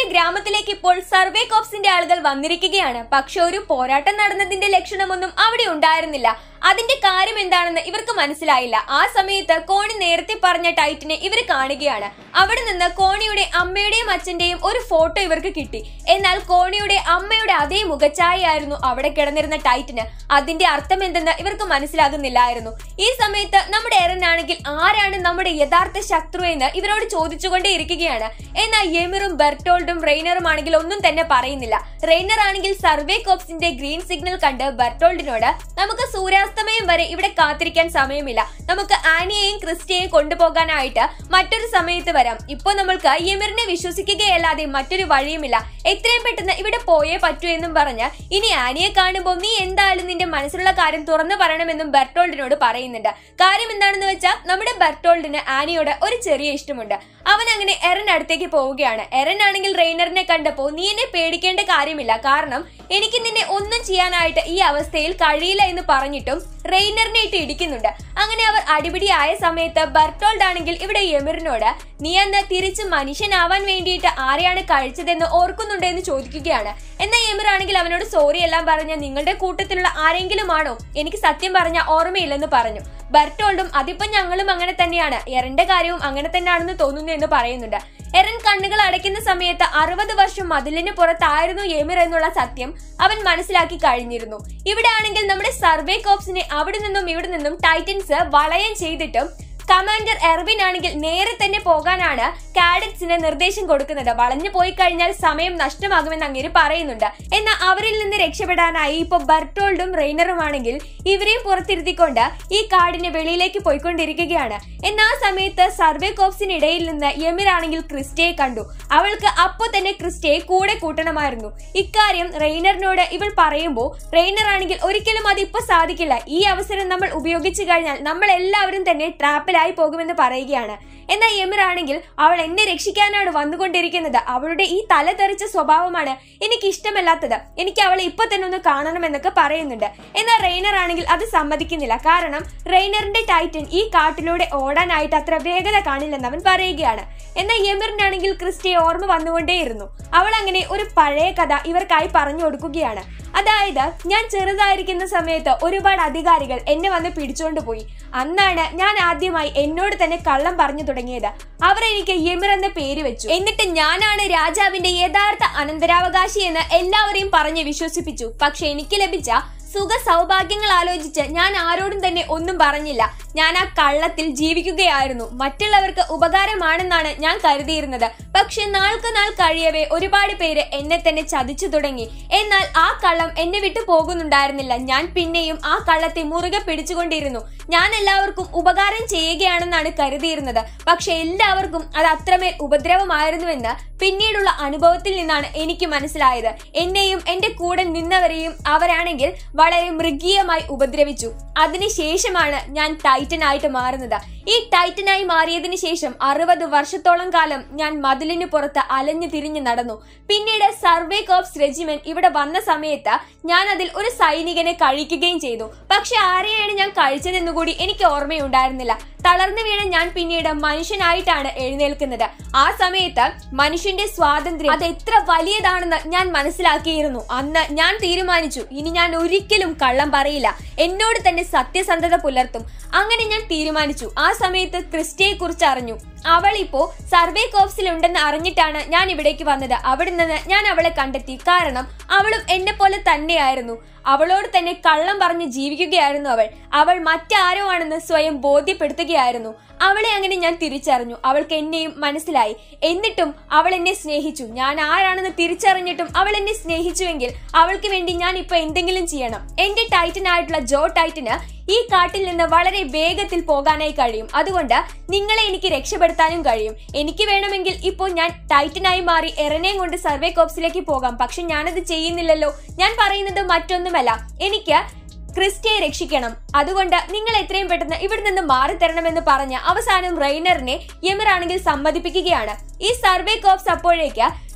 ഗ്രാമത്തിലേക്ക് ഇപ്പോൾ സർവേ കോപ്സിന്റെ ആളുകൾ വന്നിരിക്കുകയാണ് പക്ഷെ ഒരു പോരാട്ടം നടന്നതിന്റെ ലക്ഷണമൊന്നും അവിടെ ഉണ്ടായിരുന്നില്ല അതിന്റെ കാര്യം എന്താണെന്ന് ഇവർക്ക് മനസ്സിലായില്ല ആ സമയത്ത് കോണി നേരത്തെ പറഞ്ഞ ടൈറ്റിനെ ഇവർ കാണുകയാണ് അവിടെ നിന്ന് കോണിയുടെ അമ്മയുടെയും അച്ഛന്റെയും ഒരു ഫോട്ടോ ഇവർക്ക് കിട്ടി എന്നാൽ കോണിയുടെ അമ്മയുടെ അതേ മുഖഛായയായിരുന്നു അവിടെ കിടന്നിരുന്ന ടൈറ്റിന് അതിന്റെ അർത്ഥം എന്തെന്ന് ഇവർക്ക് മനസ്സിലാകുന്നില്ലായിരുന്നു ഈ സമയത്ത് നമ്മുടെ എറൻ ആണെങ്കിൽ ആരാണ് നമ്മുടെ യഥാർത്ഥ ശത്രു എന്ന് ഇവരോട് ചോദിച്ചുകൊണ്ടേ ഇരിക്കുകയാണ് എന്നാൽ യെമിറും ബെർട്ടോൾഡും റെയ്നറും ആണെങ്കിൽ ഒന്നും തന്നെ പറയുന്നില്ല റെയ്നർ ആണെങ്കിൽ സർവേ കോപ്സിന്റെ ഗ്രീൻ സിഗ്നൽ കണ്ട് ബെർട്ടോൾഡിനോട് നമുക്ക് സൂര്യാസ്തമയം വരെ ഇവിടെ കാത്തിരിക്കാൻ സമയമില്ല നമുക്ക് ആനിയെയും ക്രിസ്റ്റിയെയും കൊണ്ടുപോകാനായിട്ട് മറ്റൊരു സമയത്ത് വരാം ഇപ്പൊ നമ്മൾക്ക് യമീറിനെ വിശ്വസിക്കുകയല്ലാതെ മറ്റൊരു വഴിയുമില്ല എത്രയും പെട്ടെന്ന് ഇവിടെ പോയേ പറ്റൂ എന്നും പറഞ്ഞ് ഇനി ആനിയെ കാണുമ്പോൾ നീ എന്തായാലും നിന്റെ മനസ്സിലുള്ള കാര്യം തുറന്നു പറയണമെന്നും ബെർട്ടോൾഡിനോട് പറയുന്നുണ്ട് കാര്യം എന്താണെന്ന് വെച്ചാൽ നമ്മുടെ ബെർട്ടോൾഡിന് ആനിയോട് ഒരു ചെറിയ ഇഷ്ടമുണ്ട് അവൻ അങ്ങനെ എറൻ അടുത്തേക്ക് പോവുകയാണ് എറൻ ആണെങ്കിൽ റെയ്നറിനെ കണ്ടപ്പോ നീ എന്നെ പേടിക്കേണ്ട കാര്യമില്ല കാരണം എനിക്ക് നിന്നെ ഒന്നും ചെയ്യാനായിട്ട് ഈ അവസ്ഥയിൽ കഴിയില്ല എന്ന് പറഞ്ഞിട്ടും റെയ്നറിനെ ഇട്ട് ഇടിക്കുന്നുണ്ട് അങ്ങനെ അവർ അടിപിടിയായ സമയത്ത് ബർട്ടോൾഡ് ആണെങ്കിൽ ഇവിടെ യമീറിനോട് നീ അന്ന് തിരിച്ച് മനുഷ്യനാവാൻ വേണ്ടിയിട്ട് ആരെയാണ് കഴിച്ചതെന്ന് ഓർക്കുന്നുണ്ട് എന്ന് ചോദിക്കുകയാണ് എന്നാൽ യമീർ ആണെങ്കിൽ അവനോട് സോറി എല്ലാം പറഞ്ഞ നിങ്ങളുടെ കൂട്ടത്തിലുള്ള ആരെങ്കിലും ആണോ എനിക്ക് സത്യം പറഞ്ഞ ഓർമ്മയില്ലെന്ന് പറഞ്ഞു ബർട്ടോൾഡും അതിപ്പോ ഞങ്ങളും അങ്ങനെ തന്നെയാണ് എറന്റെ കാര്യവും അങ്ങനെ തന്നെയാണെന്ന് തോന്നുന്നു എന്ന് പറയുന്നുണ്ട് എറൻ കണ്ണുകൾ അടയ്ക്കുന്ന സമയത്ത് അറുപത് വർഷം മതിലിന് പുറത്തായിരുന്നു യമീർ എന്നുള്ള സത്യം അവൻ മനസ്സിലാക്കി കഴിഞ്ഞിരുന്നു ഇവിടെ ആണെങ്കിൽ നമ്മുടെ സർവേ കോപ്സിനെ അവിടെ നിന്നും ഇവിടെ നിന്നും ടൈറ്റൻസ് വളയം ചെയ്തിട്ടും കമാൻഡർ എർവിൻ ആണെങ്കിൽ നേരെ തന്നെ പോകാനാണ് കാഡറ്റ്സിന് നിർദ്ദേശം കൊടുക്കുന്നത് വളഞ്ഞു പോയി കഴിഞ്ഞാൽ സമയം നഷ്ടമാകുമെന്ന് അങ്ങേര് പറയുന്നുണ്ട് എന്നാൽ അവരിൽ നിന്ന് രക്ഷപ്പെടാനായി ഇപ്പൊ ബർട്ടോൾഡും റെയ്നറും ആണെങ്കിൽ ഇവരെയും പുറത്തിരുത്തിക്കൊണ്ട് ഈ കാടിന് വെളിയിലേക്ക് പോയിക്കൊണ്ടിരിക്കുകയാണ് എന്നാൽ ആ സമയത്ത് സർവേ കോപ്സിനിടയിൽ നിന്ന് യമീർ ആണെങ്കിൽ ക്രിസ്റ്റയെ കണ്ടു അവൾക്ക് അപ്പോ തന്നെ ക്രിസ്റ്റയെ കൂടെ കൂട്ടണമായിരുന്നു ഇക്കാര്യം റെയ്നറിനോട് ഇവൾ പറയുമ്പോൾ റെയ്നർ ആണെങ്കിൽ ഒരിക്കലും അത് ഇപ്പൊ സാധിക്കില്ല ഈ അവസരം നമ്മൾ ഉപയോഗിച്ചു കഴിഞ്ഞാൽ നമ്മൾ എല്ലാവരും തന്നെ ട്രാപ്പിലായി പോകുമെന്ന് പറയുകയാണ് എന്നാൽ യമീർ ആണെങ്കിൽ അവൾ എന്നെ രക്ഷിക്കാനാണ് വന്നുകൊണ്ടിരിക്കുന്നത് അവളുടെ ഈ തല തെറിച്ച സ്വഭാവമാണ് എനിക്ക് ഇഷ്ടമല്ലാത്തത് എനിക്ക് അവളെ ഇപ്പൊ തന്നെ ഒന്ന് കാണണമെന്നൊക്കെ പറയുന്നുണ്ട് എന്നാൽ റെയ്നർ ആണെങ്കിൽ അത് സമ്മതിക്കുന്നില്ല കാരണം റെയ്നറിന്റെ ടൈറ്റൻ ഈ കാട്ടിലൂടെ ഓടാനായിട്ട് അത്ര വേഗത കാണില്ലെന്ന് അവൻ പറയുകയാണ് എന്നാൽ യമീറിനാണെങ്കിൽ ക്രിസ്റ്റിയെ ഓർമ്മ വന്നുകൊണ്ടേയിരുന്നു അവൾ അങ്ങനെ ഒരു പഴയ കഥ ഇവർക്കായി പറഞ്ഞു കൊടുക്കുകയാണ് അതായത് ഞാൻ ചെറുതായിരിക്കുന്ന സമയത്ത് ഒരുപാട് അധികാരികൾ എന്നെ വന്ന് പിടിച്ചുകൊണ്ട് പോയി അന്നാണ് ഞാൻ ആദ്യമായി എന്നോട് തന്നെ കള്ളം പറഞ്ഞു തുടങ്ങിയത് അവർ എനിക്ക് യമീർ എന്ന പേര് വെച്ചു എന്നിട്ട് ഞാനാണ് രാജാവിന്റെ യഥാർത്ഥ അനന്തരാവകാശി എന്ന് എല്ലാവരെയും പറഞ്ഞ് വിശ്വസിപ്പിച്ചു പക്ഷെ എനിക്ക് ലഭിച്ച സുഖ സൗഭാഗ്യങ്ങൾ ആലോചിച്ച് ഞാൻ ആരോടും തന്നെ ഒന്നും പറഞ്ഞില്ല ഞാൻ ആ കള്ളത്തിൽ ജീവിക്കുകയായിരുന്നു മറ്റുള്ളവർക്ക് ഉപകാരമാണെന്നാണ് ഞാൻ കരുതിയിരുന്നത് പക്ഷെ നാൾക്ക് നാൾ കഴിയവേ ഒരുപാട് പേര് എന്നെ തന്നെ ചതിച്ചു തുടങ്ങി എന്നാൽ ആ കള്ളം എന്നെ വിട്ടു പോകുന്നുണ്ടായിരുന്നില്ല ഞാൻ പിന്നെയും ആ കള്ളത്തെ മുറുകെ പിടിച്ചുകൊണ്ടിരുന്നു ഞാൻ എല്ലാവർക്കും ഉപകാരം ചെയ്യുകയാണെന്നാണ് കരുതിയിരുന്നത് പക്ഷെ എല്ലാവർക്കും അത് അത്രമേൽ ഉപദ്രവമായിരുന്നുവെന്ന് പിന്നീടുള്ള അനുഭവത്തിൽ നിന്നാണ് എനിക്ക് മനസ്സിലായത് എന്നെയും എന്റെ കൂടെ നിന്നവരെയും അവരാണെങ്കിൽ വളരെ മൃഗീയമായി ഉപദ്രവിച്ചു അതിനുശേഷമാണ് ഞാൻ ടൈറ്റൻ ആയിട്ട് മാറുന്നത് ഈ ടൈറ്റനായി മാറിയതിനു ശേഷം അറുപത് വർഷത്തോളം കാലം ഞാൻ മതിലിന് പുറത്ത് അലഞ്ഞു തിരിഞ്ഞു നടന്നു പിന്നീട് സർവേ കോപ്സ് റെജിമെന്റ് ഇവിടെ വന്ന സമയത്ത് ഞാൻ അതിൽ ഒരു സൈനികനെ കഴിക്കുകയും ചെയ്തു പക്ഷെ ആരെയാണ് ഞാൻ കഴിച്ചതെന്ന് കൂടി എനിക്ക് ഓർമ്മയുണ്ടായിരുന്നില്ല തളർന്നു വീണ ഞാൻ പിന്നീട് മനുഷ്യനായിട്ടാണ് എഴുന്നേൽക്കുന്നത് ആ സമയത്ത് മനുഷ്യന്റെ സ്വാതന്ത്ര്യം അത് എത്ര വലിയതാണെന്ന് ഞാൻ മനസ്സിലാക്കിയിരുന്നു അന്ന് ഞാൻ തീരുമാനിച്ചു ഇനി ഞാൻ ഒരിക്കലും കള്ളം പറയില്ല എന്നോട് തന്നെ സത്യസന്ധത പുലർത്തും അങ്ങനെ ഞാൻ തീരുമാനിച്ചു ആ സമയത്ത് ക്രിസ്റ്റിയെ കുറിച്ച് അറിഞ്ഞു അവൾ ഇപ്പോ സർവേ കോപ്സിൽ ഉണ്ടെന്ന് അറിഞ്ഞിട്ടാണ് ഞാൻ ഇവിടേക്ക് വന്നത് അവിടെ നിന്ന് ഞാൻ അവളെ കണ്ടെത്തി കാരണം അവളും എന്നെ പോലെ തന്നെയായിരുന്നു അവളോട് തന്നെ കള്ളം പറഞ്ഞ് ജീവിക്കുകയായിരുന്നു അവൾ അവൾ മറ്റാരോ ആണെന്ന് സ്വയം ബോധ്യപ്പെടുത്തുകയായിരുന്നു അവളെ അങ്ങനെ ഞാൻ തിരിച്ചറിഞ്ഞു അവൾക്ക് എന്നെയും മനസ്സിലായി എന്നിട്ടും അവൾ എന്നെ സ്നേഹിച്ചു ഞാൻ ആരാണെന്ന് തിരിച്ചറിഞ്ഞിട്ടും അവൾ എന്നെ സ്നേഹിച്ചുവെങ്കിൽ അവൾക്ക് വേണ്ടി ഞാൻ ഇപ്പൊ എന്തെങ്കിലും ചെയ്യണം എന്റെ ടൈറ്റൻ ആയിട്ടുള്ള ജോ ടൈറ്റന് ഈ കാട്ടിൽ നിന്ന് വളരെ വേഗത്തിൽ പോകാനായി കഴിയും അതുകൊണ്ട് നിങ്ങളെ എനിക്ക് രക്ഷപ്പെടുത്താനും കഴിയും എനിക്ക് വേണമെങ്കിൽ ഇപ്പോൾ ഞാൻ ടൈറ്റനായി മാറി എറനെയും കൊണ്ട് സർവേ കോപ്സിലേക്ക് പോകാം പക്ഷെ ഞാനത് ചെയ്യുന്നില്ലല്ലോ ഞാൻ പറയുന്നത് മറ്റൊന്നുമല്ല എനിക്ക് ക്രിസ്റ്റിയെ രക്ഷിക്കണം അതുകൊണ്ട് നിങ്ങൾ എത്രയും പെട്ടെന്ന് ഇവിടെ നിന്ന് മാറി തരണമെന്ന് പറഞ്ഞ് അവസാനം റെയ്നറിനെ യമർ ആണെങ്കിൽ സമ്മതിപ്പിക്കുകയാണ് ഈ സർവേ കോപ്സ് അപ്പോഴേക്ക്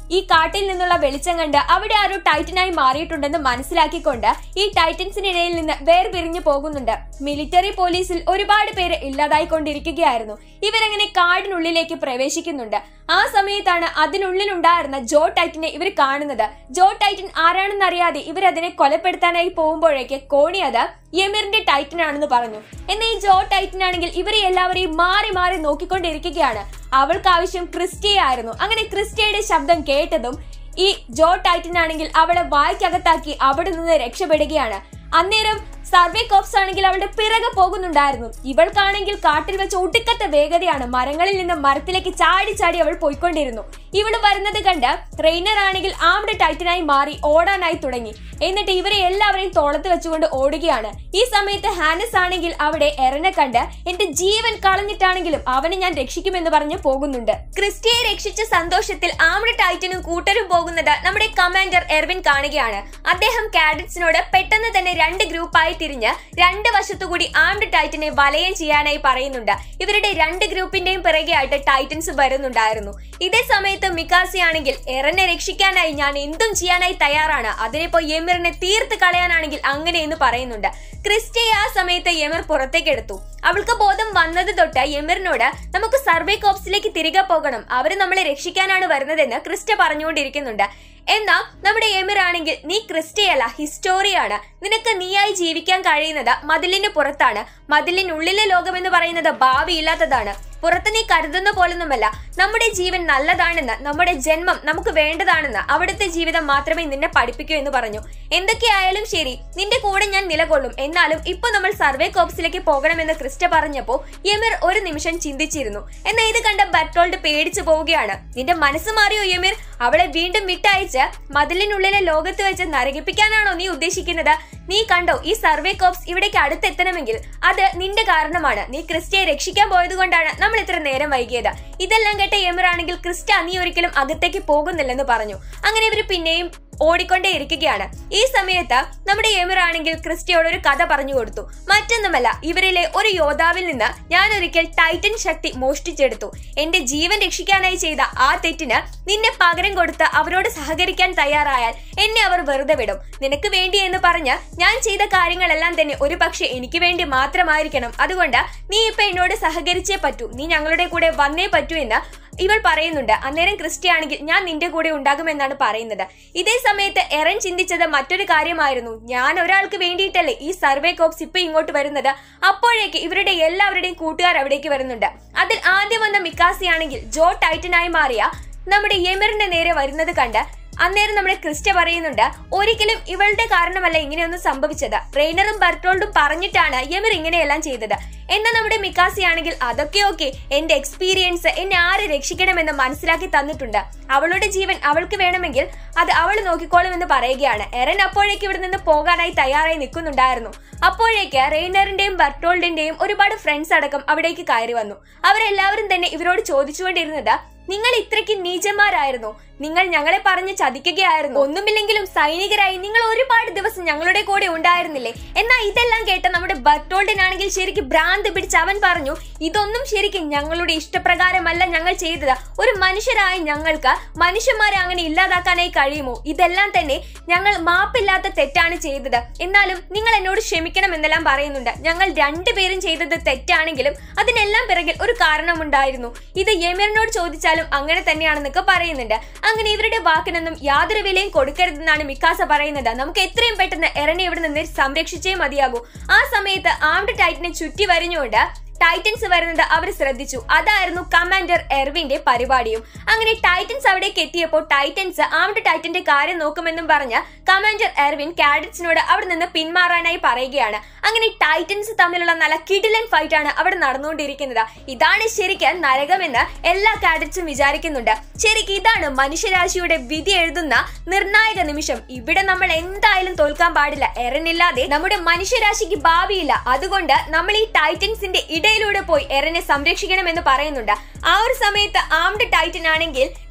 ഈ കാട്ടിൽ നിന്നുള്ള വെളിച്ചം കണ്ട് അവിടെ ആരോ ടൈറ്റനായി മാറിയിട്ടുണ്ടെന്ന് മനസ്സിലാക്കിക്കൊണ്ട് ഈ ടൈറ്റൻസിനിടയിൽ നിന്ന് വേർപിരിഞ്ഞു പോകുന്നുണ്ട് മിലിറ്ററി പോലീസിൽ ഒരുപാട് പേര് ഇല്ലാതായിക്കൊണ്ടിരിക്കുകയായിരുന്നു ഇവരങ്ങനെ കാടിനുള്ളിലേക്ക് പ്രവേശിക്കുന്നുണ്ട് ആ സമയത്താണ് അതിനുള്ളിലുണ്ടായിരുന്ന ജോ ടൈറ്റനെ ഇവർ കാണുന്നത് ജോ ടൈറ്റൻ ആരാണെന്നറിയാതെ ഇവരതിനെ കൊലപ്പെടുത്താനായി പോകുമ്പോഴേക്ക് കോണി അത് യമീറിന്റെ ടൈറ്റൻ ആണെന്ന് പറഞ്ഞു എന്നാൽ ഈ ജോ ടൈറ്റൻ ആണെങ്കിൽ ഇവരെ എല്ലാവരെയും മാറി മാറി നോക്കിക്കൊണ്ടിരിക്കുകയാണ് അവൾക്ക് ആവശ്യം ക്രിസ്റ്റിയെ ആയിരുന്നു അങ്ങനെ ക്രിസ്റ്റിയുടെ ശബ്ദം കേട്ടതും ഈ ജോ ടൈറ്റൻ ആണെങ്കിൽ അവളെ വായ്ക്കകത്താക്കി അവിടെ നിന്ന് രക്ഷപ്പെടുകയാണ് അന്നേരം സർവേ കോപ്സ് ആണെങ്കിൽ അവളുടെ പിറകെ പോകുന്നുണ്ടായിരുന്നു ഇവൾക്കാണെങ്കിൽ കാട്ടിൽ വെച്ച് ഒടുക്കത്തെ വേഗതയാണ് മരങ്ങളിൽ നിന്ന് മരത്തിലേക്ക് ചാടി ചാടി അവൾ പോയിക്കൊണ്ടിരുന്നു ഇവള് വരുന്നത് കണ്ട് ട്രെയിനർ ആണെങ്കിൽ ആംഡ് ടൈറ്റനായി മാറി ഓടാനായി തുടങ്ങി എന്നിട്ട് ഇവരെ എല്ലാവരെയും തോളത്ത് വെച്ചുകൊണ്ട് ഓടുകയാണ് ഈ സമയത്ത് ഹാനസ് ആണെങ്കിൽ അവിടെ എറനെ കണ്ട് എന്റെ ജീവൻ കളഞ്ഞിട്ടാണെങ്കിലും അവനെ ഞാൻ രക്ഷിക്കുമെന്ന് പറഞ്ഞ് പോകുന്നുണ്ട് ക്രിസ്റ്റിയെ രക്ഷിച്ച സന്തോഷത്തിൽ ആംഡ് ടൈറ്റനും കൂട്ടരും പോകുന്നത് നമ്മുടെ കമാൻഡർ എർവിൻ കാണുകയാണ് അദ്ദേഹം കാഡറ്റ്സിനോട് പെട്ടെന്ന് തന്നെ രണ്ട് ഗ്രൂപ്പായി തിരിഞ്ഞ് രണ്ട് വശത്തുകൂടി ആംഡ് ടൈറ്റനെ വലയം ചെയ്യാനായി പറയുന്നുണ്ട് ഇവരുടെ രണ്ട് ഗ്രൂപ്പിന്റെയും പിറകെയായിട്ട് ടൈറ്റൻസ് വരുന്നുണ്ടായിരുന്നു ഇതേ സമയത്ത് മിക്കാസി ആണെങ്കിൽ എറനെ രക്ഷിക്കാനായി ഞാൻ എന്തും ചെയ്യാനായി തയ്യാറാണ് അതിനിപ്പോ യമീറിനെ തീർത്ത് കളയാനാണെങ്കിൽ അങ്ങനെ എന്ന് പറയുന്നുണ്ട് ക്രിസ്റ്റയെ ആ സമയത്ത് യമീർ പുറത്തേക്ക് എടുത്തു അവൾക്ക് ബോധം വന്നത് തൊട്ട് യമീറിനോട് നമുക്ക് സർവേ കോപ്സിലേക്ക് തിരികെ പോകണം അവര് നമ്മളെ രക്ഷിക്കാനാണ് വരുന്നതെന്ന് ക്രിസ്റ്റ പറഞ്ഞുകൊണ്ടിരിക്കുന്നുണ്ട് എന്നാ നമ്മുടെ എമിർ ആണെങ്കിൽ നീ ക്രിസ്റ്റിയല്ല ഹിസ്റ്റോറിയാണ് നിനക്ക് നീയായി ജീവിക്കാൻ കഴിയുന്നത് മതിലിന് പുറത്താണ് മതിലിനുള്ളിലെ ലോകം എന്ന് പറയുന്നത് ഭാവിയില്ലാത്തതാണ് പുറത്ത് നീ കരുതുന്ന പോലൊന്നുമല്ല നമ്മുടെ ജീവൻ നല്ലതാണെന്ന് നമ്മുടെ ജന്മം നമുക്ക് വേണ്ടതാണെന്ന് അവിടുത്തെ ജീവിതം മാത്രമേ നിന്നെ പഠിപ്പിക്കൂ എന്ന് പറഞ്ഞു എന്തൊക്കെയായാലും ശരി നിന്റെ കൂടെ ഞാൻ നിലകൊള്ളും എന്നാലും ഇപ്പൊ നമ്മൾ സർവേ കോപ്സിലേക്ക് പോകണമെന്ന് ക്രിസ്റ്റ പറഞ്ഞപ്പോ യമീർ ഒരു നിമിഷം ചിന്തിച്ചിരുന്നു എന്നാൽ ഇത് കണ്ട ബർട്ടോൾഡ് പേടിച്ചു പോവുകയാണ് നിന്റെ മനസ്സ് മാറിയോ യമീർ അവളെ വീണ്ടും വിട്ടയച്ച് മതിലിനുള്ളിലെ ലോകത്ത് വെച്ച് നരകിപ്പിക്കാനാണോ നീ ഉദ്ദേശിക്കുന്നത് നീ കണ്ടോ ഈ സർവേ കോപ്സ് ഇവിടേക്ക് അടുത്തെത്തണമെങ്കിൽ അത് നിന്റെ കാരണമാണ് നീ ക്രിസ്റ്റയെ രക്ഷിക്കാൻ പോയത് കൊണ്ടാണ് നമ്മൾ ഇത്ര നേരം വൈകിയത് ഇതെല്ലാം കേട്ട യമർ ആണെങ്കിൽ ക്രിസ്റ്റ നീ ഒരിക്കലും അകത്തേക്ക് പോകുന്നില്ലെന്ന് പറഞ്ഞു അങ്ങനെ ഇവർ പിന്നെയും ഓടിക്കൊണ്ടേ ഇരിക്കുകയാണ് ഈ സമയത്ത് നമ്മുടെ യമർ ആണെങ്കിൽ ക്രിസ്റ്റിയോട് ഒരു കഥ പറഞ്ഞു കൊടുത്തു മറ്റൊന്നുമല്ല ഇവരിലെ ഒരു യോദ്ധാവിൽ നിന്ന് ഞാൻ ഒരിക്കൽ ടൈറ്റൻ ശക്തി മോഷ്ടിച്ചെടുത്തു എന്റെ ജീവൻ രക്ഷിക്കാനായി ചെയ്ത ആ തെറ്റിന് നിന്നെ പകരം കൊടുത്ത് അവരോട് സഹകരിക്കാൻ തയ്യാറായാൽ എന്നെ അവർ വെറുതെ വിടും നിനക്ക് വേണ്ടി എന്ന് പറഞ്ഞ് ഞാൻ ചെയ്ത കാര്യങ്ങളെല്ലാം തന്നെ ഒരു പക്ഷേ എനിക്ക് വേണ്ടി മാത്രമായിരിക്കണം അതുകൊണ്ട് നീ ഇപ്പൊ എന്നോട് സഹകരിച്ചേ പറ്റൂ നീ ഞങ്ങളുടെ കൂടെ വന്നേ പറ്റൂ എന്ന് ഇവൾ പറയുന്നുണ്ട് അന്നേരം ക്രിസ്റ്റിയാണെങ്കിൽ ഞാൻ നിന്റെ കൂടെ ഉണ്ടാകുമെന്നാണ് പറയുന്നത് ഇതേ സമയത്ത് എറൻ ചിന്തിച്ചത് മറ്റൊരു കാര്യമായിരുന്നു ഞാൻ ഒരാൾക്ക് വേണ്ടിയിട്ടല്ലേ ഈ സർവേ കോപ്സ് ഇപ്പൊ ഇങ്ങോട്ട് വരുന്നത് അപ്പോഴേക്ക് ഇവരുടെ എല്ലാവരുടെയും കൂട്ടുകാർ അവിടേക്ക് വരുന്നുണ്ട് അതിൽ ആദ്യം വന്ന മിക്കാസി ആണെങ്കിൽ ജോ ടൈറ്റനായി മാറിയ നമ്മുടെ യമറിന്റെ നേരെ വരുന്നത് കണ്ട് അന്നേരം നമ്മുടെ ക്രിസ്റ്റ പറയുന്നുണ്ട് ഒരിക്കലും ഇവളുടെ കാരണമല്ല ഇങ്ങനെയൊന്നും സംഭവിച്ചത് ട്രെയിനറും ബർട്ടോൾഡും പറഞ്ഞിട്ടാണ് യമർ ഇങ്ങനെയെല്ലാം ചെയ്തത് എന്നാൽ നമ്മുടെ മിക്കാസി ആണെങ്കിൽ അതൊക്കെ ഓക്കെ എന്റെ എക്സ്പീരിയൻസ് എന്നെ ആര് രക്ഷിക്കണമെന്ന് മനസ്സിലാക്കി തന്നിട്ടുണ്ട് അവളുടെ ജീവൻ അവൾക്ക് വേണമെങ്കിൽ അത് അവൾ നോക്കിക്കോളുമെന്ന് പറയുകയാണ് എറൻ അപ്പോഴേക്ക് ഇവിടെ നിന്ന് പോകാനായി തയ്യാറായി നിൽക്കുന്നുണ്ടായിരുന്നു അപ്പോഴേക്ക് റെയ്നറിന്റെയും ബർട്ടോൾഡിന്റെയും ഒരുപാട് ഫ്രണ്ട്സ് അടക്കം അവിടേക്ക് കയറി വന്നു അവരെല്ലാവരും തന്നെ ഇവരോട് ചോദിച്ചുകൊണ്ടിരുന്നത് നിങ്ങൾ ഇത്രയ്ക്ക് നീചന്മാരായിരുന്നു നിങ്ങൾ ഞങ്ങളെ പറഞ്ഞ് ചതിക്കുകയായിരുന്നു ഒന്നുമില്ലെങ്കിലും സൈനികരായി നിങ്ങൾ ഒരുപാട് ദിവസം ഞങ്ങളുടെ കൂടെ ഉണ്ടായിരുന്നില്ലേ എന്നാൽ ഇതെല്ലാം കേട്ട നമ്മുടെ ബർട്ടോൾഡിനാണെങ്കിൽ ശരിക്കും ഭ്രാന്ത് പിടിച്ച് അവൻ പറഞ്ഞു ഇതൊന്നും ശരിക്കും ഞങ്ങളുടെ ഇഷ്ടപ്രകാരമല്ല ഞങ്ങൾ ചെയ്തത് ഒരു മനുഷ്യരായ ഞങ്ങൾക്ക് മനുഷ്യന്മാരെ അങ്ങനെ ഇല്ലാതാക്കാനായി കഴിയുമോ ഇതെല്ലാം തന്നെ ഞങ്ങൾ മാപ്പില്ലാത്ത തെറ്റാണ് ചെയ്തത് എന്നാലും നിങ്ങൾ എന്നോട് ക്ഷമിക്കണം എന്നെല്ലാം പറയുന്നുണ്ട് ഞങ്ങൾ രണ്ടുപേരും ചെയ്തത് തെറ്റാണെങ്കിലും അതിനെല്ലാം പിറകിൽ ഒരു കാരണമുണ്ടായിരുന്നു ഇത് യമീറിനോട് ചോദിച്ചാലും അങ്ങനെ തന്നെയാണെന്നൊക്കെ പറയുന്നുണ്ട് അങ്ങനെ ഇവരുടെ വാക്കിനൊന്നും യാതൊരു വിലയും കൊടുക്കരുതെന്നാണ് മിക്കാസ പറയുന്നത് നമുക്ക് എത്രയും പെട്ടെന്ന് എറനെ ഇവിടെ നിന്ന് സംരക്ഷിച്ചേ മതിയാകൂ ആ സമയത്ത് ആംഡ് ടൈറ്റിനെ ചുറ്റി വരിഞ്ഞുകൊണ്ട് ടൈറ്റൻസ് വരുന്നത് അവർ ശ്രദ്ധിച്ചു അതായിരുന്നു കമാൻഡർ എർവിന്റെ പരിപാടിയും അങ്ങനെ ടൈറ്റൻസ് അവിടേക്ക് എത്തിയപ്പോൾ ടൈറ്റൻസ് ആംഡ് ടൈറ്റന്റെ കാര്യം നോക്കുമെന്നും പറഞ്ഞ് കമാൻഡർ എർവിൻ കാഡറ്റ്സിനോട് അവിടെ നിന്ന് പിന്മാറാനായി പറയുകയാണ് അങ്ങനെ ടൈറ്റൻസ് തമ്മിലുള്ള നല്ല കിടിലൻ ഫൈറ്റ് ആണ് അവിടെ നടന്നുകൊണ്ടിരിക്കുന്നത് ഇതാണ് ശരിക്കും നരകമെന്ന് എല്ലാ കാഡറ്റ്സും വിചാരിക്കുന്നുണ്ട് ശരിക്കും ഇതാണ് മനുഷ്യരാശിയുടെ വിധി എഴുതുന്ന നിർണായക നിമിഷം ഇവിടെ നമ്മൾ എന്തായാലും തോൽക്കാൻ പാടില്ല എറനില്ലാതെ നമ്മുടെ മനുഷ്യരാശിക്ക് ഭാവിയില്ല അതുകൊണ്ട് നമ്മൾ ഈ ടൈറ്റൻസിന്റെ ഇടയിലൂടെ പോയി എറനെ സംരക്ഷിക്കണമെന്ന് പറയുന്നുണ്ട് ആ ഒരു സമയത്ത് ആംഡ് ടൈറ്റൻ ആണെങ്കിൽ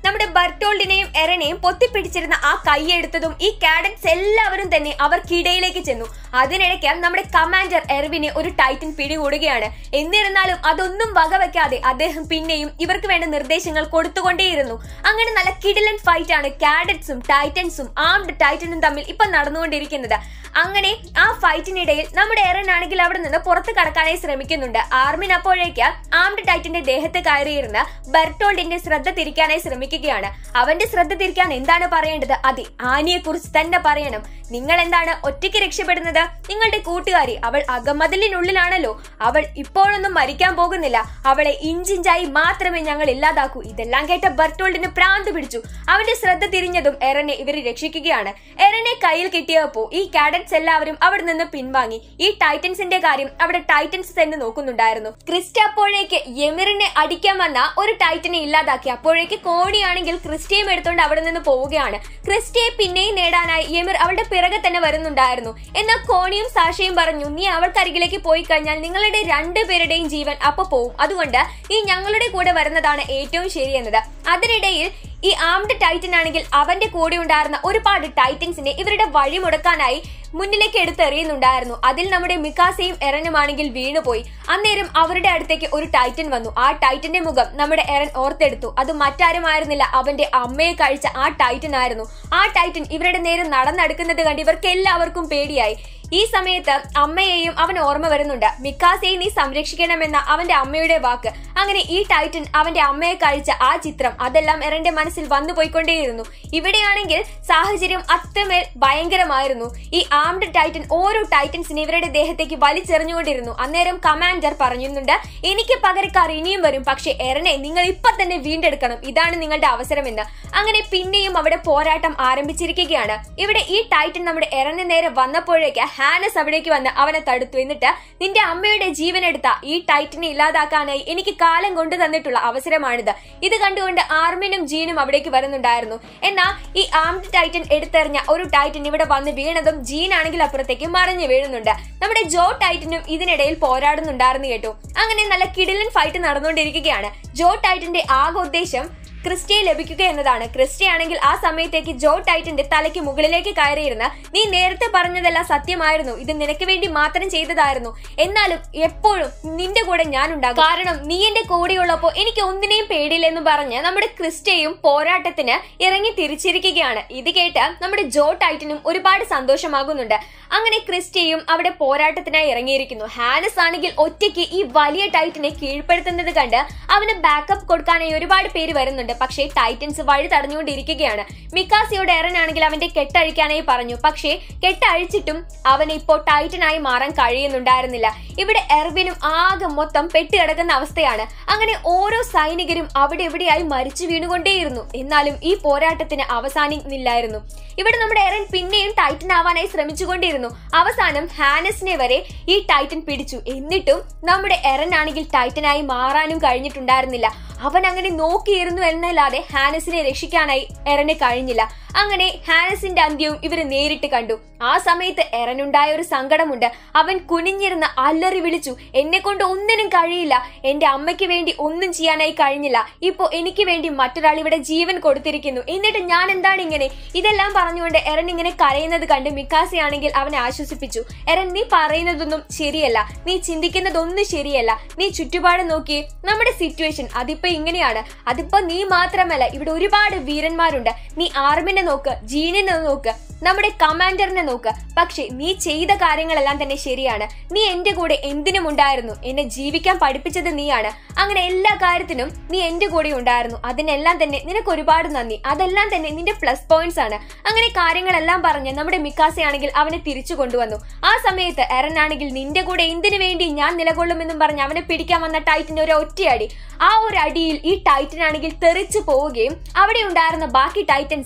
നമ്മുടെ ബർട്ടോൾഡിനെയും എറനെയും പൊത്തിപ്പിടിച്ചിരുന്ന ആ കൈയെടുത്തതും ഈ കാഡറ്റ്സ് എല്ലാവരും തന്നെ അവർക്കിടയിലേക്ക് ചെന്നു അതിനിടയ്ക്ക് നമ്മുടെ കമാൻഡർ എർവിനെ ഒരു ടൈറ്റൻ പിടികൂടുകയാണ് എന്നിരുന്നാലും അതൊന്നും വകവെക്കാതെ അദ്ദേഹം പിന്നെയും ഇവർക്ക് വേണ്ട നിർദ്ദേശങ്ങൾ കൊടുത്തുകൊണ്ടേയിരുന്നു അങ്ങനെ നല്ല കിടിലൻ ഫൈറ്റ് ആണ് കാഡറ്റ്സും ടൈറ്റൻസും ആംഡ് ടൈറ്റനും തമ്മിൽ ഇപ്പൊ നടന്നുകൊണ്ടിരിക്കുന്നത് അങ്ങനെ ആ ഫൈറ്റിനിടയിൽ നമ്മുടെ എറൻ ആണെങ്കിൽ അവിടെ നിന്ന് പുറത്ത് കടക്കാനായി ശ്രമിക്കുന്നുണ്ട് ആർമിൻ അപ്പോഴേക്ക് ആംഡ് ടൈറ്റന്റെ ദേഹത്ത് കയറിയിരുന്ന് ബെർട്ടോൾഡിന്റെ ശ്രദ്ധ തിരിക്കാനായി ശ്രമിക്കുകയാണ് അവന്റെ ശ്രദ്ധ തിരിക്കാൻ എന്താണ് പറയേണ്ടത് അതെ ആനിയെ കുറിച്ച് തന്നെ പറയണം നിങ്ങൾ എന്താണ് ഒറ്റയ്ക്ക് രക്ഷപ്പെടുന്നത് നിങ്ങളുടെ കൂട്ടുകാരി അവൾ അകമതിലിനുള്ളിലാണല്ലോ അവൾ ഇപ്പോഴൊന്നും മരിക്കാൻ പോകുന്നില്ല അവളെ ഇഞ്ചിഞ്ചായി മാത്രമേ ഞങ്ങൾ ഇല്ലാതാക്കൂ ഇതെല്ലാം കേട്ട ബർട്ടോൾഡിന് പ്രാന്ത് പിടിച്ചു അവന്റെ ശ്രദ്ധ തിരിഞ്ഞതും എറനെ ഇവർ രക്ഷിക്കുകയാണ് എറനെ കയ്യിൽ കിട്ടിയപ്പോ ഈ കാഡറ്റ്സ് എല്ലാവരും അവിടെ നിന്ന് പിൻവാങ്ങി ഈ ടൈറ്റൻസിന്റെ കാര്യം അവിടെ ടൈറ്റൻസ് തന്നെ നോക്കുന്നുണ്ടായിരുന്നു ക്രിസ്റ്റ അപ്പോഴേക്ക് യമീറിനെ അടിക്കാൻ വന്ന ഒരു ടൈറ്റനെ ഇല്ലാതാക്കി അപ്പോഴേക്ക് കോണിയാണെങ്കിൽ ക്രിസ്റ്റയും എടുത്തുകൊണ്ട് അവിടെ നിന്ന് പോവുകയാണ് ക്രിസ്റ്റയെ പിന്നെയും നേടാനായി യമീർ അവളുടെ പിറകെ തന്നെ വരുന്നുണ്ടായിരുന്നു എന്നാൽ കോണിയും സാഷയും പറഞ്ഞു നീ അവൾക്കരികിലേക്ക് പോയി കഴിഞ്ഞാൽ നിങ്ങളുടെ രണ്ടുപേരുടെയും ജീവൻ അപ്പൊ പോവും അതുകൊണ്ട് ഈ ഞങ്ങളുടെ കൂടെ വരുന്നതാണ് ഏറ്റവും ശരിയെന്നത് അതിനിടയിൽ ഈ ആംഡ് ടൈറ്റൻ ആണെങ്കിൽ അവന്റെ കൂടെ ഉണ്ടായിരുന്ന ഒരുപാട് ടൈറ്റൻസിനെ ഇവരുടെ വഴി മുടക്കാനായി മുന്നിലേക്ക് എടുത്തെറിയുന്നുണ്ടായിരുന്നു അതിൽ നമ്മുടെ മിക്കാസയും എറനുമാണെങ്കിൽ വീണുപോയി അന്നേരം അവരുടെ അടുത്തേക്ക് ഒരു ടൈറ്റൻ വന്നു ആ ടൈറ്റന്റെ മുഖം നമ്മുടെ എറൻ ഓർത്തെടുത്തു അത് മറ്റാരുമായിരുന്നില്ല അവന്റെ അമ്മയെ കഴിച്ച ആ ടൈറ്റൻ ആയിരുന്നു ആ ടൈറ്റൻ ഇവരുടെ നേരെ നടന്നെടുക്കുന്നത് കണ്ട് ഇവർക്ക് എല്ലാവർക്കും പേടിയായി ഈ സമയത്ത് അമ്മയെയും അവൻ ഓർമ്മ വരുന്നുണ്ട് മിക്കാസയെ നീ സംരക്ഷിക്കണമെന്ന അവന്റെ അമ്മയുടെ വാക്ക് അങ്ങനെ ഈ ടൈറ്റൻ അവന്റെ അമ്മയെ കഴിച്ച ആ ചിത്രം അതെല്ലാം എറന്റെ മനസ്സിൽ വന്നു പോയിക്കൊണ്ടേയിരുന്നു ഇവിടെയാണെങ്കിൽ സാഹചര്യം അത്രമേൽ ഭയങ്കരമായിരുന്നു ഈ ആംഡ് ടൈറ്റൻ ഓരോ ടൈറ്റൻസിനെ ഇവരുടെ ദേഹത്തേക്ക് വലിച്ചെറിഞ്ഞുകൊണ്ടിരുന്നു അന്നേരം കമാൻഡർ പറയുന്നുണ്ട് എനിക്ക് പകരക്കാർ ഇനിയും വരും പക്ഷെ എറനെ നിങ്ങൾ ഇപ്പൊ തന്നെ വീണ്ടെടുക്കണം ഇതാണ് നിങ്ങളുടെ അവസരമെന്ന് അങ്ങനെ പിന്നെയും അവിടെ പോരാട്ടം ആരംഭിച്ചിരിക്കുകയാണ് ഇവിടെ ഈ ടൈറ്റൻ നമ്മുടെ എറന് നേരെ വന്നപ്പോഴേക്ക് ഹാനസ് അവിടേക്ക് വന്ന് അവനെ തടുത്തു എന്നിട്ട് നിന്റെ അമ്മയുടെ ജീവനെടുത്ത ഈ ടൈറ്റനെ ഇല്ലാതാക്കാനായി എനിക്ക് കാലം കൊണ്ടു തന്നിട്ടുള്ള അവസരമാണിത് ഇത് കണ്ടുകൊണ്ട് ആർമിനും ജീനും അവിടേക്ക് വരുന്നുണ്ടായിരുന്നു എന്നാൽ ഈ ആംഡ് ടൈറ്റൻ എടുത്തെറിഞ്ഞ ഒരു ടൈറ്റൻ ഇവിടെ വന്ന് വീണതും ജീൻ ആണെങ്കിൽ അപ്പുറത്തേക്ക് മറിഞ്ഞു വീഴുന്നുണ്ട് നമ്മുടെ ജോ ടൈറ്റനും ഇതിനിടയിൽ പോരാടുന്നുണ്ടായിരുന്നു കേട്ടോ അങ്ങനെ നല്ല കിടിലൻ ഫൈറ്റ് നടന്നുകൊണ്ടിരിക്കുകയാണ് ജോ ടൈറ്റന്റെ ആകെ ഉദ്ദേശം ക്രിസ്റ്റയെ ലഭിക്കുക എന്നതാണ് ക്രിസ്റ്റ ആണെങ്കിൽ ആ സമയത്തേക്ക് ജോ ടൈറ്റന്റെ തലയ്ക്ക് മുകളിലേക്ക് കയറിയിരുന്ന നീ നേരത്തെ പറഞ്ഞതെല്ലാം സത്യമായിരുന്നു ഇത് നിനക്ക് വേണ്ടി മാത്രം ചെയ്തതായിരുന്നു എന്നാലും എപ്പോഴും നിന്റെ കൂടെ ഞാൻ ഉണ്ടാകും കാരണം നീ എന്റെ കൂടെയുള്ളപ്പോ എനിക്ക് ഒന്നിനെയും പേടിയില്ലെന്ന് പറഞ്ഞ് നമ്മുടെ ക്രിസ്റ്റയും പോരാട്ടത്തിന് ഇറങ്ങി തിരിച്ചിരിക്കുകയാണ് ഇത് കേട്ട് നമ്മുടെ ജോ ടൈറ്റനും ഒരുപാട് സന്തോഷമാകുന്നുണ്ട് അങ്ങനെ ക്രിസ്റ്റയും അവിടെ പോരാട്ടത്തിനായി ഇറങ്ങിയിരിക്കുന്നു ഹാനസ് ആണെങ്കിൽ ഒറ്റയ്ക്ക് ഈ വലിയ ടൈറ്റനെ കീഴ്പ്പെടുത്തുന്നത് കണ്ട് അവന് ബാക്കപ്പ് കൊടുക്കാനായി ഒരുപാട് പേര് വരുന്നുണ്ട് പക്ഷേ ടൈറ്റൻസ് വഴി തടഞ്ഞുകൊണ്ടിരിക്കുകയാണ് മിക്കാസിയോട് എറൻ ആണെങ്കിൽ അവന്റെ കെട്ടഴിക്കാനായി പറഞ്ഞു പക്ഷേ കെട്ടഴിച്ചിട്ടും അവന് ഇപ്പോൾ ടൈറ്റനായി മാറാൻ കഴിയുന്നുണ്ടായിരുന്നില്ല ഇവിടെ എർവിനും ആകെ മൊത്തം പെട്ടുകിടക്കുന്ന അവസ്ഥയാണ് അങ്ങനെ ഓരോ സൈനികരും അവിടെ എവിടെയായി മരിച്ചു വീണുകൊണ്ടേയിരുന്നു എന്നാലും ഈ പോരാട്ടത്തിന് അവസാനിക്കുന്നില്ലായിരുന്നു ഇവിടെ നമ്മുടെ എറൻ പിന്നെയും ടൈറ്റൻ ആവാനായി ശ്രമിച്ചുകൊണ്ടിരുന്നു അവസാനം ഹാനസിനെ വരെ ഈ ടൈറ്റൻ പിടിച്ചു എന്നിട്ടും നമ്മുടെ എറൻ ആണെങ്കിൽ ടൈറ്റനായി മാറാനും കഴിഞ്ഞിട്ടുണ്ടായിരുന്നില്ല അവൻ അങ്ങനെ നോക്കിയിരുന്നു എന്നല്ലാതെ ഹാനസിനെ രക്ഷിക്കാനായി എറന് കഴിഞ്ഞില്ല അങ്ങനെ ഹാനസിന്റെ അന്ത്യവും ഇവര് നേരിട്ട് കണ്ടു ആ സമയത്ത് എറനുണ്ടായ ഒരു സങ്കടമുണ്ട് അവൻ കുനിഞ്ഞിരുന്ന് അല്ലറി വിളിച്ചു എന്നെ കൊണ്ട് ഒന്നിനും കഴിയില്ല എന്റെ അമ്മയ്ക്ക് വേണ്ടി ഒന്നും ചെയ്യാനായി കഴിഞ്ഞില്ല ഇപ്പോ എനിക്ക് വേണ്ടി മറ്റൊരാൾ ഇവിടെ ജീവൻ കൊടുത്തിരിക്കുന്നു എന്നിട്ട് ഞാൻ എന്താണ് ഇങ്ങനെ ഇതെല്ലാം പറഞ്ഞുകൊണ്ട് എറൻ ഇങ്ങനെ കരയുന്നത് കണ്ട് മിക്കാസി ആണെങ്കിൽ അവനെ ആശ്വസിപ്പിച്ചു എറൻ നീ പറയുന്നതൊന്നും ശരിയല്ല നീ ചിന്തിക്കുന്നതൊന്നും ശരിയല്ല നീ ചുറ്റുപാട് നോക്കി നമ്മുടെ സിറ്റുവേഷൻ അതിപ്പോ ഇങ്ങനെയാണ് അതിപ്പോ നീ മാത്രമല്ല ഇവിടെ ഒരുപാട് വീരന്മാരുണ്ട് നീ ആർമിനെ നോക്ക് ജീനിനെ നോക്ക് നമ്മുടെ കമാൻഡറിനെ നോക്ക് പക്ഷെ നീ ചെയ്ത കാര്യങ്ങളെല്ലാം തന്നെ ശരിയാണ് നീ എന്റെ കൂടെ എന്തിനും ഉണ്ടായിരുന്നു എന്നെ ജീവിക്കാൻ പഠിപ്പിച്ചത് നീയാണ് അങ്ങനെ എല്ലാ കാര്യത്തിനും നീ എന്റെ കൂടെ ഉണ്ടായിരുന്നു അതിനെല്ലാം തന്നെ നിനക്ക് ഒരുപാട് നന്ദി അതെല്ലാം തന്നെ നിന്റെ പ്ലസ് പോയിന്റ്സ് ആണ് അങ്ങനെ കാര്യങ്ങളെല്ലാം പറഞ്ഞ് നമ്മുടെ മിക്കാസെ ആണെങ്കിൽ അവനെ തിരിച്ചു കൊണ്ടുവന്നു ആ സമയത്ത് എറൻ ആണെങ്കിൽ നിന്റെ കൂടെ എന്തിനു വേണ്ടി ഞാൻ നിലകൊള്ളുമെന്നും പറഞ്ഞ് അവനെ പിടിക്കാൻ വന്ന ടൈറ്റിന് ഒരു ഒറ്റയടി ആ ഒരു അടിയിൽ ഈ ടൈറ്റൻ ആണെങ്കിൽ തെറിച്ചു പോവുകയും അവിടെ ഉണ്ടായിരുന്ന ബാക്കി ടൈറ്റൻസ് ഈ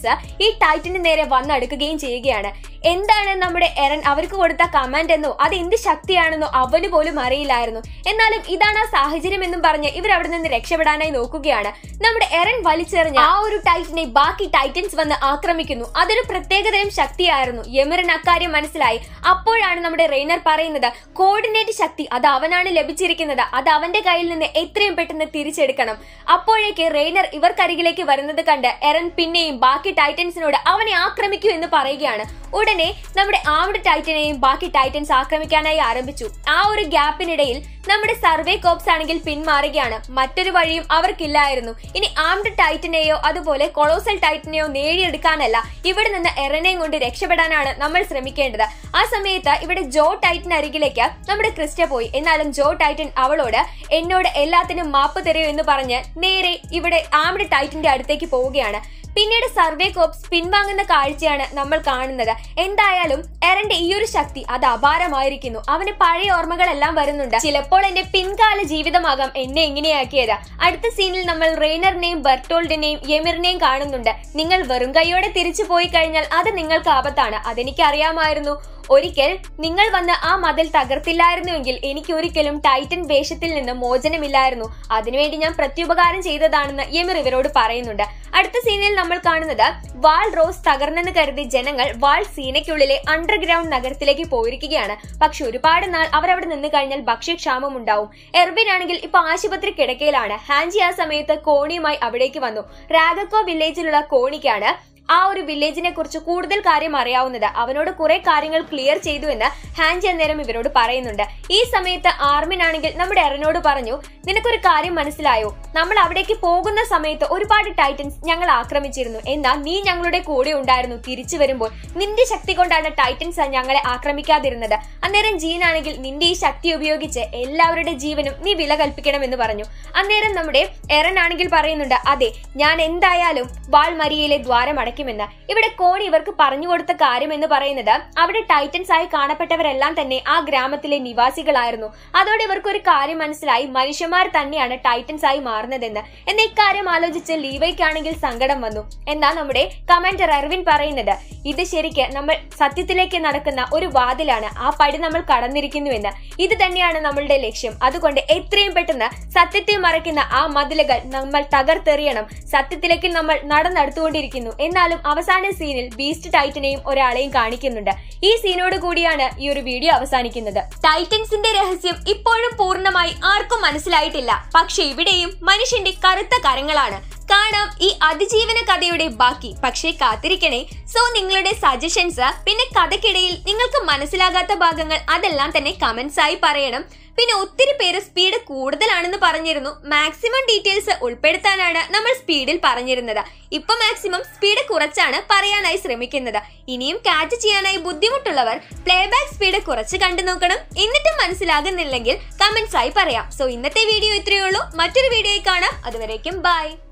ഈ ടൈറ്റന് നേരെ വന്നടുക്കുകയും ചെയ്യുകയാണ് എന്താണ് നമ്മുടെ എറൻ അവർക്ക് കൊടുത്ത കമാൻഡ് എന്നോ അത് എന്ത് ശക്തിയാണെന്നോ അവന് പോലും അറിയില്ലായിരുന്നു എന്നാലും ഇതാണ് ആ സാഹചര്യം എന്നും പറഞ്ഞ് ഇവർ അവിടെ നിന്ന് രക്ഷപ്പെടാനായി നോക്കുകയാണ് നമ്മുടെ എറൻ വലിച്ചെറിഞ്ഞ ആ ഒരു ടൈറ്റനെ ബാക്കി ടൈറ്റൻസ് വന്ന് ആക്രമിക്കുന്നു അതൊരു പ്രത്യേകതരം ശക്തിയായിരുന്നു യമറിന് അക്കാര്യം മനസ്സിലായി അപ്പോഴാണ് നമ്മുടെ റെയ്നർ പറയുന്നത് കോർഡിനേറ്റ് ശക്തി അത് അവനാണ് ലഭിച്ചിരിക്കുന്നത് അത് അവന്റെ കയ്യിൽ നിന്ന് എത്രയും പെട്ടെന്ന് തിരിച്ചെടുക്കണം അപ്പോഴേക്ക് റെയ്നർ ഇവർക്കരികിലേക്ക് വരുന്നത് കണ്ട് എറൻ പിന്നെയും ബാക്കി ടൈറ്റൻസിനോട് അവനെ ആക്രമിക്കൂ എന്ന് പറയുകയാണ് ഉടനെ നമ്മുടെ ആംഡ് ടൈറ്റനെയും ബാക്കി ടൈറ്റൻസ് ആക്രമിക്കാനായി ആരംഭിച്ചു ആ ഒരു ഗ്യാപ്പിനിടയിൽ നമ്മുടെ സർവേ കോപ്സ് ആണെങ്കിൽ പിന്മാറുകയാണ് മറ്റൊരു വഴിയും അവർക്കില്ലായിരുന്നു ഇനി ആംഡ് ടൈറ്റനെയോ അതുപോലെ കൊളോസൽ ടൈറ്റനെയോ നേടിയെടുക്കാനല്ല ഇവിടെ നിന്ന് എറനെയും കൊണ്ട് രക്ഷപ്പെടാനാണ് നമ്മൾ ശ്രമിക്കേണ്ടത് ആ സമയത്ത് ഇവിടെ ജോ ടൈറ്റൻ അരികിലേക്ക് നമ്മുടെ ക്രിസ്റ്റ പോയി എന്നാലും ജോ ടൈറ്റൻ അവളോട് എന്നോട് എല്ലാത്തിനും മാപ്പ് തരൂ എന്ന് പറഞ്ഞ് നേരെ ഇവിടെ ആംഡ് ടൈറ്റന്റെ അടുത്തേക്ക് പോവുകയാണ് പിന്നീട് സർവേ കോപ്സ് പിൻവാങ്ങുന്ന കാഴ്ചയാണ് നമ്മൾ കാണുന്നത് എന്തായാലും എറന്റെ ഈ ഒരു ശക്തി അത് അപാരമായിരിക്കുന്നു അവന് പഴയ ഓർമ്മകളെല്ലാം വരുന്നുണ്ട് ചിലപ്പോൾ എന്റെ പിൻകാല ജീവിതമാകാം എന്നെ എങ്ങനെയാക്കിയത് അടുത്ത സീനിൽ നമ്മൾ റെയ്നറിനെയും ബർട്ടോൾഡിനെയും യമീറിനെയും കാണുന്നുണ്ട് നിങ്ങൾ വെറും കൈയോടെ തിരിച്ചു പോയി കഴിഞ്ഞാൽ അത് നിങ്ങൾക്ക് ആപത്താണ് അതെനിക്ക് അറിയാമായിരുന്നു ഒരിക്കൽ നിങ്ങൾ വന്ന് ആ മതിൽ തകർത്തില്ലായിരുന്നുവെങ്കിൽ എനിക്ക് ഒരിക്കലും ടൈറ്റൻ വേഷത്തിൽ നിന്ന് മോചനമില്ലായിരുന്നു അതിനുവേണ്ടി ഞാൻ പ്രത്യുപകാരം ചെയ്തതാണെന്ന് യമീർ ഇവരോട് പറയുന്നുണ്ട് അടുത്ത സീനിൽ നമ്മൾ കാണുന്നത് വാൾ റോസ് തകർന്നെന്ന് കരുതി ജനങ്ങൾ വാൾ സീനയ്ക്കുള്ളിലെ അണ്ടർഗ്രൗണ്ട് നഗരത്തിലേക്ക് പോയിരിക്കുകയാണ് പക്ഷെ ഒരുപാട് നാൾ അവർ അവിടെ നിന്ന് കഴിഞ്ഞാൽ ഭക്ഷ്യക്ഷാമം ഉണ്ടാവും എർവിൻ ആണെങ്കിൽ ഇപ്പൊ ആശുപത്രി കിടക്കയിലാണ് ഹാൻജി ആ സമയത്ത് കോണിയുമായി അവിടേക്ക് വന്നു റാഗക്കോ വില്ലേജിലുള്ള കോണിക്കാണ് ആ ഒരു വില്ലേജിനെ കുറിച്ച് കൂടുതൽ കാര്യം അറിയാവുന്നത് അവനോട് കുറെ കാര്യങ്ങൾ ക്ലിയർ ചെയ്തു എന്ന് ഹാൻജി അന്നേരം ഇവരോട് പറയുന്നുണ്ട് ഈ സമയത്ത് ആർമിൻ ആണെങ്കിൽ നമ്മുടെ എറനോട് പറഞ്ഞു നിനക്കൊരു കാര്യം മനസ്സിലായോ നമ്മൾ അവിടേക്ക് പോകുന്ന സമയത്ത് ഒരുപാട് ടൈറ്റൻസ് ഞങ്ങൾ ആക്രമിച്ചിരുന്നു എന്നാൽ നീ ഞങ്ങളുടെ കൂടെ ഉണ്ടായിരുന്നു തിരിച്ചു വരുമ്പോൾ നിന്റെ ശക്തി കൊണ്ടാണ് ടൈറ്റൻസ് ഞങ്ങളെ ആക്രമിക്കാതിരുന്നത് അന്നേരം ജീൻ ആണെങ്കിൽ നിന്റെ ഈ ശക്തി ഉപയോഗിച്ച് എല്ലാവരുടെ ജീവനും നീ വില കൽപ്പിക്കണമെന്ന് പറഞ്ഞു അന്നേരം നമ്മുടെ എറൻ ആണെങ്കിൽ പറയുന്നുണ്ട് അതെ ഞാൻ എന്തായാലും വാൾമരിയയിലെ ദ്വാരം അടയ്ക്കുമെന്ന് ഇവിടെ കോണി ഇവർക്ക് പറഞ്ഞു കൊടുത്ത കാര്യം എന്ന് പറയുന്നത് അവിടെ ടൈറ്റൻസ് ആയി കാണപ്പെട്ടവരെല്ലാം തന്നെ ആ ഗ്രാമത്തിലെ നിവാസികളായിരുന്നു അതോടെ ഇവർക്ക് ഒരു കാര്യം മനസ്സിലായി മനുഷ്യന്മാർ തന്നെയാണ് ടൈറ്റൻസ് ആയി മാറുന്നതെന്ന് എന്ന ഇക്കാര്യം ആലോചിച്ച് ലീവയ്ക്കാണെങ്കിൽ സങ്കടം വന്നു എന്നാ നമ്മുടെ കമാൻഡർ എർവിൻ പറയുന്നത് ഇത് ശരിക്ക് നമ്മൾ സത്യത്തിലേക്ക് നടക്കുന്ന ഒരു വാതിലാണ് ആ പടി നമ്മൾ കടന്നിരിക്കുന്നുവെന്ന് ഇത് തന്നെയാണ് നമ്മളുടെ ലക്ഷ്യം അതുകൊണ്ട് എത്രയും പെട്ടെന്ന് സത്യത്തെ മറയ്ക്കുന്ന ആ മതിലുകൾ നമ്മൾ തകർത്തെറിയണം സത്യത്തിലേക്ക് നമ്മൾ നടന്നെടുത്തുകൊണ്ടിരിക്കുന്നു എന്നാലും അവസാന സീനിൽ ബീസ്റ്റ് ടൈറ്റനെയും ഒരാളെയും കാണിക്കുന്നുണ്ട് ഈ സീനോട് കൂടിയാണ് ഈ ഒരു വീഡിയോ അവസാനിക്കുന്നത് ടൈറ്റൻസിന്റെ രഹസ്യം ഇപ്പോഴും പൂർണ്ണമായി ആർക്കും മനസ്സിലായിട്ടില്ല പക്ഷെ ഇവിടെയും മനുഷ്യന്റെ കറുത്ത കരങ്ങളാണ് കാണാം ഈ അതിജീവന കഥയുടെ ബാക്കി പക്ഷേ കാത്തിരിക്കണേ സോ നിങ്ങളുടെ സജഷൻസ് പിന്നെ കഥയ്ക്കിടയിൽ നിങ്ങൾക്ക് മനസ്സിലാകാത്ത ഭാഗങ്ങൾ അതെല്ലാം തന്നെ കമന്റ്സ് ആയി പറയണം പിന്നെ ഒത്തിരി പേര് സ്പീഡ് കൂടുതലാണെന്ന് പറഞ്ഞിരുന്നു മാക്സിമം ഡീറ്റെയിൽസ് ഉൾപ്പെടുത്താനാണ് നമ്മൾ സ്പീഡിൽ പറഞ്ഞിരുന്നത് ഇപ്പൊ മാക്സിമം സ്പീഡ് കുറച്ചാണ് പറയാനായി ശ്രമിക്കുന്നത് ഇനിയും ക്യാച്ച് ചെയ്യാനായി ബുദ്ധിമുട്ടുള്ളവർ പ്ലേബാക്ക് സ്പീഡ് കുറച്ച് കണ്ടു നോക്കണം എന്നിട്ടും മനസ്സിലാകുന്നില്ലെങ്കിൽ കമന്റ്സ് ആയി പറയാം സോ ഇന്നത്തെ വീഡിയോ ഇത്രയേ ഉള്ളൂ മറ്റൊരു വീഡിയോയിൽ കാണാം അതുവരേക്കും ബൈ